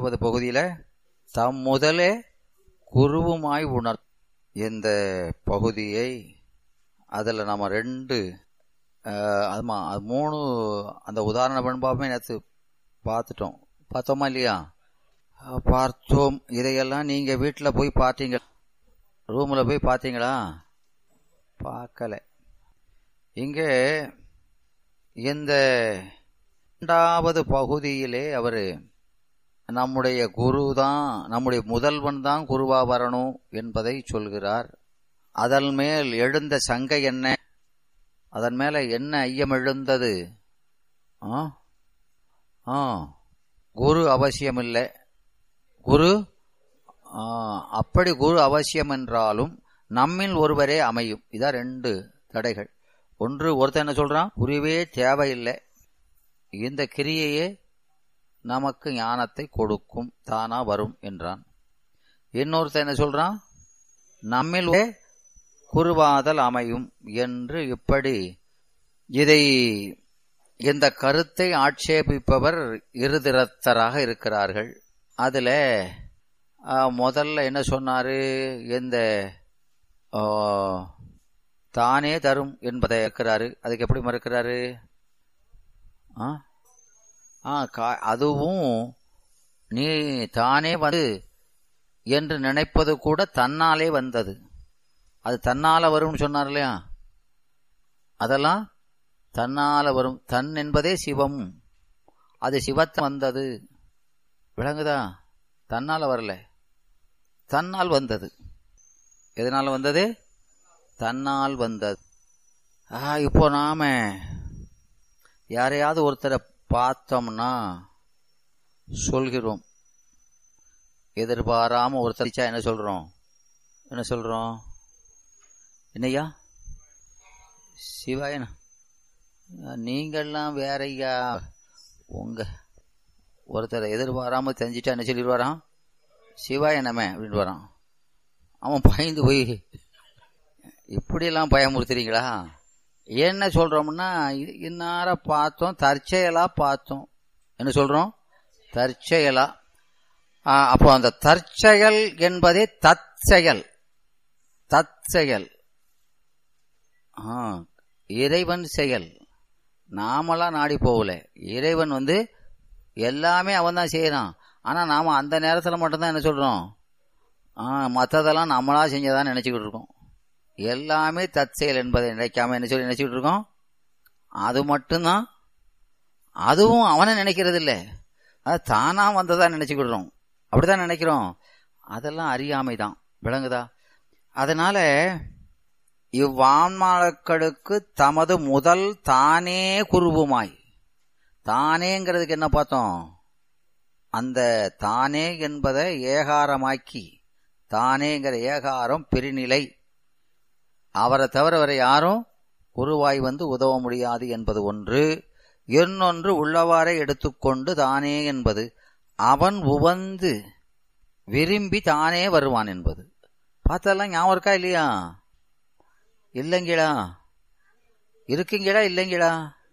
இரண்டாவது பகுதியில தம் முதலே குருவுமாய் உணர் இந்த பகுதியை அதுல நம்ம ரெண்டு அஹ், ஆமா அது மூணு அந்த உதாரண பண்பாமே நேற்று பார்த்துட்டோம் பார்த்தோமா இல்லையா அஹ், பார்த்தோம் இதையெல்லாம் நீங்க வீட்டில் போய் பார்த்தீங்க ரூம்ல போய் பார்த்தீங்களா பார்க்கல இங்கே இந்த இரண்டாவது பகுதியிலே அவரு நம்முடைய குரு தான் நம்முடைய முதல்வன் தான் குருவா வரணும் என்பதை சொல்கிறார் அதன் மேல் எழுந்த சங்கை என்ன அதன் மேல என்ன ஐயம் எழுந்தது ஆ? ஆ, குரு அவசியமில்லை குரு ஆ, அப்படி குரு அவசியம் என்றாலும் நம்மில் ஒருவரே அமையும் இதான் ரெண்டு தடைகள் ஒன்று ஒருத்தன் என்ன சொல்றான் குருவே தேவையில்லை இந்த கிரியையே நமக்கு ஞானத்தை கொடுக்கும் தானா வரும் என்றான் இன்னொருத்தன் என்ன சொல்றான் நம்மில் ஒரே குருவாதல் அமையும் என்று இப்படி இதை இந்த கருத்தை ஆட்சேபிப்பவர் இருதிரத்தராக இருக்கிறார்கள் அதுல ஆ, முதல்ல என்ன சொன்னாரு இந்த ஆ, தானே தரும் என்பதை இருக்கிறாரு அதுக்கு எப்படி மறுக்கிறாரு ஆ ஆ கா- அதுவும் நீ தானே வந்து என்று நினைப்பது கூட தன்னாலே வந்தது அது தன்னால வரும்னு சொன்னார் இல்லையா அதெல்லாம் தன்னால வரும் தன் என்பதே சிவம் அது சிவத்தை வந்தது விளங்குதா தன்னால வரல தன்னால் வந்தது எதனால வந்தது தன்னால் வந்தது ஆ இப்போ நாம யாரையாவது ஒருத்தரை பார்த்தோம்னா சொல்கிறோம் எதிர்பாராம ஒருத்தர் அடிச்சா என்ன சொல்றோம் என்ன சொல்றோம் என்னய்யா சிவாயனா நீங்கள்லாம் வேறய்யா உங்க ஒருத்தரை எதிர்பாராம தெரிஞ்சிட்டா என்ன சொல்லிடுவாராம் சிவாயனமே அப்படின்னு வரான் அவன் பயந்து போய் இப்படியெல்லாம் பயமுறுத்துறீங்களா என்ன சொல்றோம்னா இ- இன்னார பார்த்தோம் தற்செயலா பார்த்தோம் என்ன சொல்றோம் தற்செயலா ஆ, அப்போ அந்த தற்செயல் என்பதே தற்செயல் தற்செயல் ஆ, இறைவன் செயல் நாமெல்லாம் நாடி போகல இறைவன் வந்து எல்லாமே அவன் தான் செய்யறான் ஆனா நாம அந்த நேரத்துல மட்டும்தான் என்ன சொல்றோம் ஆ, மத்ததெல்லாம் நம்மளா செஞ்சதான் நினைச்சுக்கிட்டு இருக்கோம் எல்லாமே தற்செயல் என்பதை நினைக்காம என்ன சொல்லி நினைச்சுக்கிட்டு இருக்கோம் அது மட்டும்தான் அதுவும் அவனை நினைக்கிறது இல்ல அது தானா வந்ததா நினைச்சுக்கிடுறோம் அப்படிதான் நினைக்கிறோம் அதெல்லாம் அறியாமை தான் விளங்குதா அதனால இவ்வான்மாக்களுக்கு தமது முதல் தானே குருவுமாய் தானேங்கிறதுக்கு என்ன பார்த்தோம் அந்த தானே என்பதை ஏகாரமாக்கி தானேங்கிற ஏகாரம் பெருநிலை அவரை தவிர வேற யாரும் குருவாய் வந்து உதவ முடியாது என்பது ஒன்று இன்னொன்று உள்ளவாறே எடுத்துக்கொண்டு தானே என்பது அவன் உவந்து விரும்பி தானே வருவான் என்பது பார்த்தெல்லாம் ஞாபகம் இருக்கா இல்லையா இல்லைங்களா இருக்குங்களா இல்லைங்களா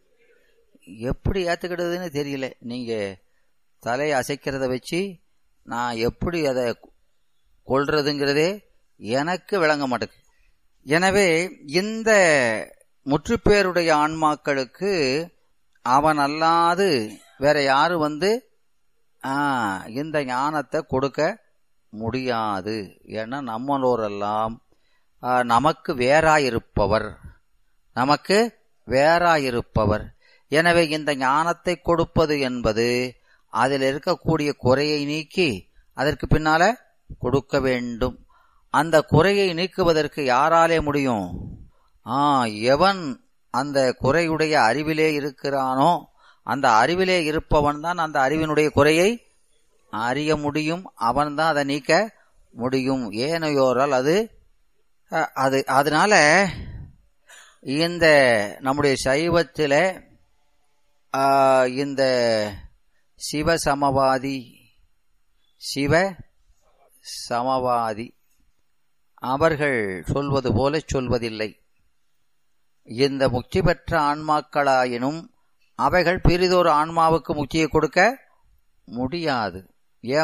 எப்படி ஏத்துக்கிடுதுன்னு தெரியல நீங்க தலையை அசைக்கிறத வச்சு நான் எப்படி அதை கொள்றதுங்கிறதே எனக்கு விளங்க மாட்டேங்குது எனவே இந்த முற்றுப்பேருடைய ஆன்மாக்களுக்கு அவன் அல்லாது வேற யாரும் வந்து ஆ, இந்த ஞானத்தை கொடுக்க முடியாது ஏன்னா நம்மளோரெல்லாம் ஆ, நமக்கு வேறாயிருப்பவர் நமக்கு வேறாயிருப்பவர் எனவே இந்த ஞானத்தை கொடுப்பது என்பது அதில் இருக்கக்கூடிய குறையை நீக்கி அதற்கு பின்னால கொடுக்க வேண்டும் அந்த குறையை நீக்குவதற்கு யாராலே முடியும் ஆ எவன் அந்த குறையுடைய அறிவிலே இருக்கிறானோ அந்த அறிவிலே இருப்பவன் தான் அந்த அறிவினுடைய குறையை அறிய முடியும் அவன் தான் அதை நீக்க முடியும் ஏனையோரால் அது அ- அது அதனால இந்த நம்முடைய சைவத்தில ஆ, இந்த சிவ சமவாதி சிவ சமவாதி அவர்கள் சொல்வது போல சொல்வதில்லை இந்த முக்தி பெற்ற ஆன்மாக்களாயினும் அவைகள் பெரிதொரு ஆன்மாவுக்கு முக்தியை கொடுக்க முடியாது